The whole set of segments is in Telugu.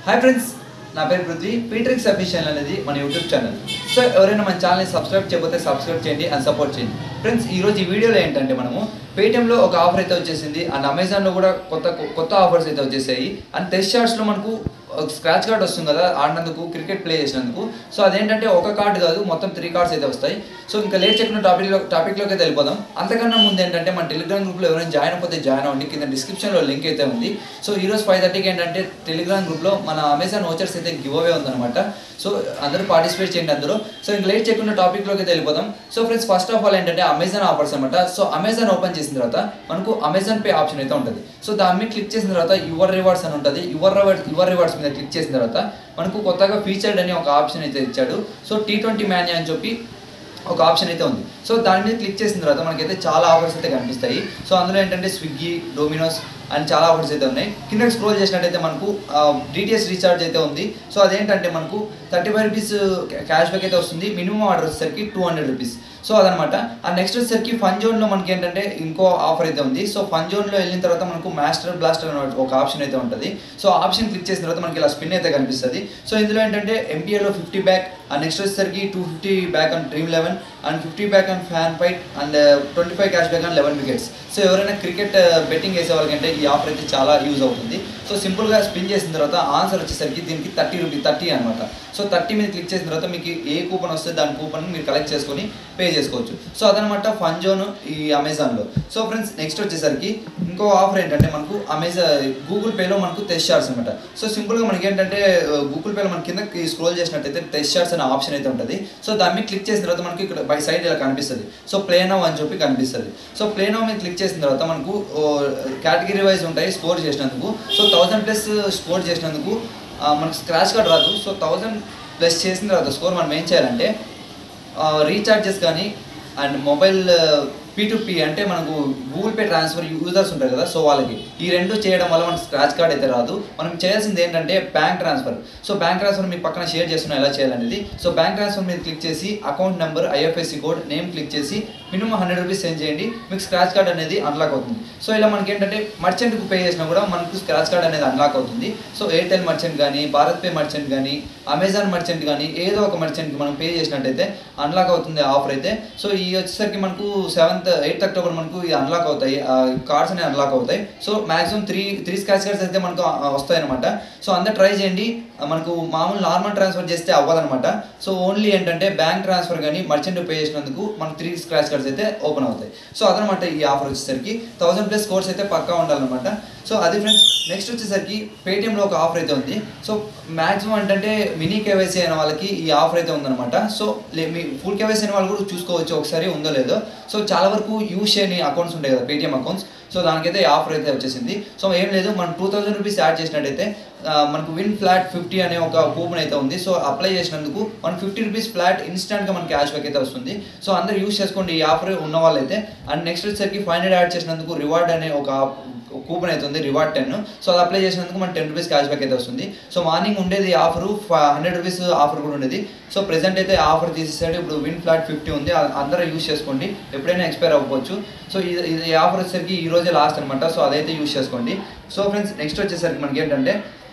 హాయ్ ఫ్రెండ్స్ నా పేరు పృథ్వీ పీట్రిక్స్ అఫీషియల్ అనేది మన యూట్యూబ్ ఛానల్ సో ఎవరైనా మన ఛానల్ని సబ్స్క్రైబ్ చేయకపోతే సబ్స్క్రైబ్ చేయండి అండ్ సపోర్ట్ చేయండి ఫ్రెండ్స్ ఈ రోజు ఈ వీడియోలో ఏంటంటే మనము పేటిఎంలో ఒక ఆఫర్ అయితే వచ్చేసింది అండ్ అమెజాన్లో కూడా కొత్త కొత్త ఆఫర్స్ అయితే వచ్చేసాయి అండ్ టెస్ట్ షార్ట్స్లో మనకు స్క్రాచ్ కార్డ్ వస్తుంది కదా ఆడినందుకు క్రికెట్ ప్లే చేసినందుకు సో అదేంటంటే ఒక కార్డు కాదు మొత్తం త్రీ కార్డ్స్ అయితే వస్తాయి సో ఇంకా లేట్ చెప్పిన టాపిక్లో టాపిక్లోకి అయితే వెళ్ళిపోదాం అంతకన్నా ముందు ఏంటంటే మన టెలిగ్రామ్ గ్రూప్లో ఎవరైనా జాయిన్ అయిపోతే జాయిన్ అవ్వండి కింద డిస్క్రిప్షన్లో లింక్ అయితే ఉంది సో ఈరోజు ఫైవ్ థర్టీకి ఏంటంటే టెలిగ్రామ్ గ్రూప్లో మన అమెజాన్ ఓచర్స్ అయితే గివ్ అవే ఉందన్నమాట సో అందరూ పార్టిసిపేట్ చేయండి అందులో సో ఇంకా లేట్ చేయకుండా టాపిక్లోకి అయితే వెళ్ళిపోదాం so friends first of all ఏంటంటే అమెజాన్ ఆఫర్స్ అనమాట సో అమెజాన్ ఓపెన్ చేసిన తర్వాత మనకు అమెజాన్ పే ఆప్షన్ అయితే ఉంటుంది సో దాని మీద క్లిక్ చేసిన తర్వాత యువర్ రివార్డ్స్ అని ఉంటుంది యువర్ రివార్డ్స్ యువర్ రివార్డ్స్ మీద క్లిక్ చేసిన తర్వాత మనకు కొత్తగా ఫీచర్డ్ అని ఒక ఆప్షన్ అయితే ఇచ్చాడు సో టీ ట్వంటీ మ్యాన్ అని చెప్పి ఒక ఆప్షన్ అయితే ఉంది సో దాని మీద క్లిక్ చేసిన తర్వాత మనకైతే చాలా ఆఫర్స్ అయితే కనిపిస్తాయి సో అందులో ఏంటంటే స్విగ్గీ డొమినోస్ అండ్ చాలా ఆఫర్స్ అయితే ఉన్నాయి కిందకి స్క్రోల్ చేసినట్టయితే మనకు డిటిఎస్ రీఛార్జ్ అయితే ఉంది సో అదేంటంటే మనకు thirty five rupees cash back అయితే వస్తుంది మినిమం ఆర్డర్ వచ్చేసరికి టూ హండ్రెడ్ రూపీస్ సో అదనమాట ఆ నెక్స్ట్ వచ్చేసరికి ఫన్ జోన్లో మనకి ఏంటంటే ఇంకో ఆఫర్ అయితే ఉంది సో ఫన్ జోన్లో వెళ్ళిన తర్వాత మనకు మాస్టర్ బ్లాస్టర్ అనే ఒక ఆప్షన్ అయితే ఉంటుంది సో ఆప్షన్ క్లిక్ చేసిన తర్వాత మనకి ఇలా స్పిన్ అయితే కనిపిస్తుంది సో ఇందులో ఏంటంటే ఎంపీఏలో ఫిఫ్టీ బ్యాక్ అండ్ నెక్స్ట్ వచ్చేసరికి two fifty back and dream eleven and fifty back and fan fight and twenty five cash back and eleven wickets so ఎవరైనా క్రికెట్ బెట్టింగ్ వేసే వాళ్ళకంటే ఈ ఆఫర్ అయితే చాలా యూజ్ అవుతుంది సో సింపుల్గా స్పిన్ చేసిన తర్వాత ఆన్సర్ వచ్చేసరికి దీనికి థర్టీ రూపీ థర్టీ అనమాట సో థర్టీ మీద క్లిక్ చేసిన తర్వాత మీకు ఏ కూపన్ వస్తే దాని కూపన్ మీరు కలెక్ట్ చేసుకొని పే చేసుకోవచ్చు సో అదనమాట ఫన్ జోన్ ఈ అమెజాన్లో సో ఫ్రెండ్స్ నెక్స్ట్ వచ్చేసరికి ఇంకో ఆఫర్ ఏంటంటే మనకు అమెజాన్ గూగుల్ పేలో మనకు టెస్ట్ షార్ట్స్ అనమాట సో సింపుల్గా మనకి ఏంటంటే గూగుల్ పేలో మన కిందకి స్క్రోల్ చేసినట్టయితే టెస్ట్ షార్ట్స్ అనే ఆప్షన్ అయితే ఉంటుంది సో దాని మీద క్లిక్ చేసిన తర్వాత మనకి ఇక్కడ బై సైడ్ ఇలా కనిపిస్తుంది సో ప్లే నవ్ అని చెప్పి కనిపిస్తుంది సో ప్లే నవ్ మీద క్లిక్ చేసిన తర్వాత మనకు కేటగిరీ వైజ్ ఉంటాయి స్కోర్ చేసినందుకు సో థౌసండ్ ప్లస్ స్కోర్ చేసినందుకు ఆ, మనకు స్క్రాచ్ కార్డ్ రాదు సో థౌజండ్ ప్లస్ చేసిన తర్వాత స్కోర్ మనం ఏం చేయాలంటే రీఛార్జెస్ కానీ అండ్ మొబైల్ పీ అంటే మనకు గూగుల్ పే ట్రాన్స్ఫర్ యూజర్స్ ఉంటారు కదా సో వాళ్ళకి ఈ రెండు చేయడం వల్ల మనకు స్క్రాచ్ కార్డ్ అయితే రాదు మనం చేయాల్సింది ఏంటంటే bank transfer so bank transfer మీ పక్కన షేర్ చేస్తున్నా ఎలా చేయాలనేది సో బ్యాంక్ ట్రాన్స్ఫర్ మీద క్లిక్ చేసి account number IFSC code name click చేసి మినిమం హండ్రెడ్ రూపీస్ సెండ్ చేయండి మీకు స్క్రాచ్ కార్డ్ అనేది అన్లాక్ అవుతుంది సో ఇలా మనకి ఏంటంటే మర్చెంట్కి పే చేసినా కూడా మనకు స్క్రాచ్ కార్డ్ అనేది అన్లాక్ అవుతుంది సో ఎయిర్టెల్ మర్చెంట్ కానీ భారత్ పే మర్చెంట్ కానీ అమెజాన్ మర్చెంట్ కానీ ఏదో ఒక మర్చెంట్కి మనం పే చేసినట్టయితే అన్లాక్ అవుతుంది ఆఫర్ అయితే సో ఈ వచ్చేసరికి మనకు సెవెంత్ ఎయిత్ అక్టోబర్ మనకు ఇది అన్లాక్ అవుతాయి కార్డ్స్ అనేవి అన్లాక్ అవుతాయి so maximum three three scratch cards అయితే మనకు వస్తాయి అనమాట సో అందరు ట్రై చేయండి ఆ, మనకు మామూలు నార్మల్ ట్రాన్స్ఫర్ చేస్తే అవ్వదనమాట సో ఓన్లీ ఏంటంటే బ్యాంక్ ట్రాన్స్ఫర్ కానీ మర్చెంట్ పే చేసినందుకు మనకు త్రీ స్క్రాచ్ కార్డ్స్ అయితే ఓపెన్ అవుతాయి సో అదనమాట ఈ ఆఫర్ వచ్చేసరికి థౌసండ్ ప్లస్ కోర్స్ అయితే పక్కా ఉండాలన్నమాట సో అది ఫ్రెండ్స్ నెక్స్ట్ వచ్చేసరికి పేటిఎంలో ఒక ఆఫర్ అయితే ఉంది సో మ్యాక్సిమం ఏంటంటే మినీ కేవైసీ అయిన వాళ్ళకి ఈ ఆఫర్ అయితే ఉందన్నమాట సో లే- మీ ఫుల్ కేవైసీ అయిన వాళ్ళు కూడా చూసుకోవచ్చు ఒకసారి ఉందో లేదో సో చాలా వరకు యూజ్ చేయని అకౌంట్స్ ఉంటాయి కదా పేటిఎం అకౌంట్స్ సో దానికైతే ఈ ఆఫర్ అయితే వచ్చేసింది సో ఏం లేదు మనం టూ థౌసండ్ రూపీస్ యాడ్ చేసినట్టయితే ఆ, మనకు విన్ ఫ్లాట్ ఫిఫ్టీ అనే ఒక కూపన్ అయితే ఉంది సో అప్లై చేసినందుకు మన ఫిఫ్టీ రూపీస్ ఫ్లాట్ ఇన్స్టాంట్గా మనకి క్యాష్ బ్యాక్ అయితే వస్తుంది సో అందరు యూస్ చేసుకోండి ఈ ఆఫర్ ఉన్న వాళ్ళైతే అండ్ నెక్స్ట్ వచ్చేసరికి ఫైవ్ హండ్రెడ్ యాడ్ చేసినందుకు రివార్డ్ అనే ఒక కూపన్ అయితే ఉంది రివార్డ్ టెన్ సో అది అప్లై చేసినందుకు మన టెన్ రూపీస్ క్యాష్ బ్యాక్ అయితే వస్తుంది సో మార్నింగ్ ఉండేది ఆఫర్ హండ్రెడ్ రూపీస్ ఆఫర్ కూడా ఉండేది సో ప్రెసెంట్ అయితే ఆఫర్ తీసేసాడు ఇప్పుడు విన్ ఫ్లాట్ ఫిఫ్టీ ఉంది అ- అందరూ యూస్ చేసుకోండి ఎప్పుడైనా ఎక్స్పైర్ అవ్వవచ్చు సో ఇది ఇది ఆఫర్ వచ్చేసరికి ఈ రోజే లాస్ట్ అనమాట సో అదైతే యూస్ చేసుకోండి సో ఫ్రెండ్స్ నెక్స్ట్ వచ్చేసరికి మనకి ఏంటంటే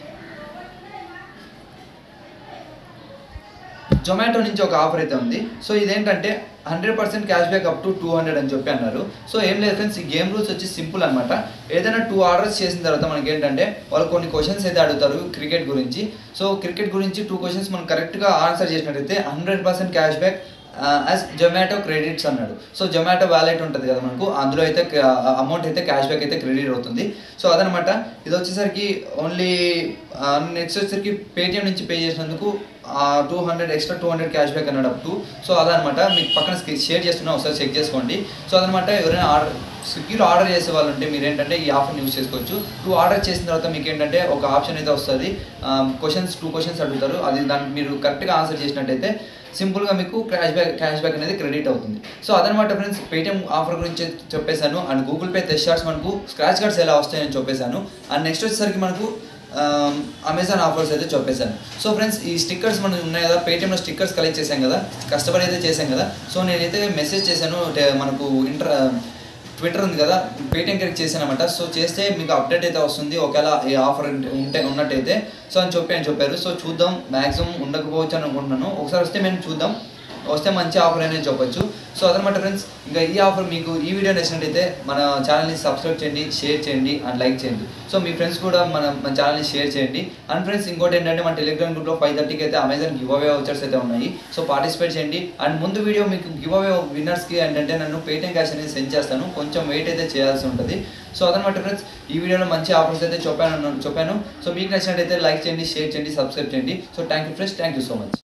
జొమాటో నుంచి ఒక ఆఫర్ అయితే ఉంది సో ఇదేంటంటే hundred percent cash back up to two hundred అని చెప్పి అన్నారు సో ఏం లేదు ఫ్రెండ్స్ ఈ గేమ్ రూల్స్ వచ్చి సింపుల్ అనమాట ఏదైనా టూ ఆర్డర్స్ చేసిన తర్వాత మనకి ఏంటంటే వాళ్ళు కొన్ని క్వశ్చన్స్ అయితే అడుగుతారు క్రికెట్ గురించి సో క్రికెట్ గురించి టూ క్వశ్చన్స్ మనం కరెక్ట్గా ఆన్సర్ చేసినట్టయితే hundred percent cash back as Zomato credits అన్నాడు సో జొమాటో వ్యాలెట్ ఉంటుంది కదా మనకు అందులో అయితే అమౌంట్ అయితే క్యాష్ బ్యాక్ అయితే క్రెడిట్ అవుతుంది సో అదనమాట ఇది వచ్చేసరికి ఓన్లీ నెక్స్ట్ వచ్చేసరికి పేటిఎం నుంచి పే చేసినందుకు two hundred extra two hundred cash back అన్నాడు అప్ టు సో అదనమాట మీకు పక్కన షేర్ చేస్తున్నా ఒకసారి చెక్ చేసుకోండి సో అదనమాట ఎవరైనా ఆర్డర్ స్విగ్గీలో ఆర్డర్ చేసే వాళ్ళు ఉంటే మీరు ఏంటంటే ఈ ఆఫర్ని యూస్ చేసుకోవచ్చు టూ ఆర్డర్ చేసిన తర్వాత మీకు ఏంటంటే ఒక ఆప్షన్ అయితే వస్తుంది క్వశ్చన్స్ టూ క్వశ్చన్స్ అడుగుతారు అది దానికి మీరు కరెక్ట్గా ఆన్సర్ చేసినట్టయితే సింపుల్గా మీకు క్యాష్ బ్యాక్ క్యాష్ బ్యాక్ అనేది క్రెడిట్ అవుతుంది సో అదనమాట ఫ్రెండ్స్ పేటిఎం ఆఫర్ గురించి చెప్పేశాను and Google pay test shorts మనకు స్క్రాచ్ కార్డ్స్ ఎలా వస్తాయని చెప్పేశాను అండ్ నెక్స్ట్ వచ్చేసరికి మనకు అమెజాన్ ఆఫర్స్ అయితే చెప్పేశాను సో ఫ్రెండ్స్ ఈ స్టిక్కర్స్ మనం ఉన్నాయి కదా పేటిఎంలో స్టిక్కర్స్ కలెక్ట్ చేశాం కదా కష్టపడి అయితే చేశాం కదా సో నేనైతే మెసేజ్ చేశాను టే- మనకు ఇంటర్ ట్విట్టర్ ఉంది కదా పేటిఎం క్రియేట్ చేశానమాట సో చేస్తే మీకు అప్డేట్ అయితే వస్తుంది ఒకవేళ ఈ ఆఫర్ ఉంటే ఉన్నట్టయితే సో అని చెప్పి అని చెప్పారు సో చూద్దాం మ్యాక్సిమం ఉండకపోవచ్చు అని అనుకుంటున్నాను ఒకసారి వస్తే మేము చూద్దాం వస్తే మంచి ఆఫర్ అనేది చెప్పొచ్చు సో అదనమాట ఫ్రెండ్స్ ఇంకా ఈ ఆఫర్ మీకు ఈ వీడియో నచ్చినట్టయితే మన ఛానల్ని సబ్స్క్రైబ్ చేయండి షేర్ చేయండి అండ్ లైక్ చేయండి సో మీ ఫ్రెండ్స్ కూడా మన మన ఛానల్ని షేర్ చేయండి అండ్ ఫ్రెండ్స్ ఇంకోటి ఏంటంటే మన టెలిగ్రామ్ గ్రూప్లో ఫైవ్ థర్టీకి అయితే అమెజాన్ గివ్ అవే వచ్చర్స్ అయితే ఉన్నాయి సో పార్టిసిపేట్ చేయండి అండ్ ముందు వీడియో మీకు గివ్ అవే విన్నర్స్కి ఏంటంటే నన్ను పేటిఎం క్యాష్ అనేది సెండ్ చేస్తాను కొంచెం వెయిట్ అయితే చేయాల్సి ఉంటుంది సో అదనమాట ఫ్రెండ్స్ ఈ వీడియోలో మంచి ఆఫర్స్ అయితే చెప్పాను చెప్పాను సో మీకు నచ్చినట్టయితే లైక్ చేయండి షేర్ చేయండి సబ్స్క్రైబ్ చేయండి so thank you friends thank you so much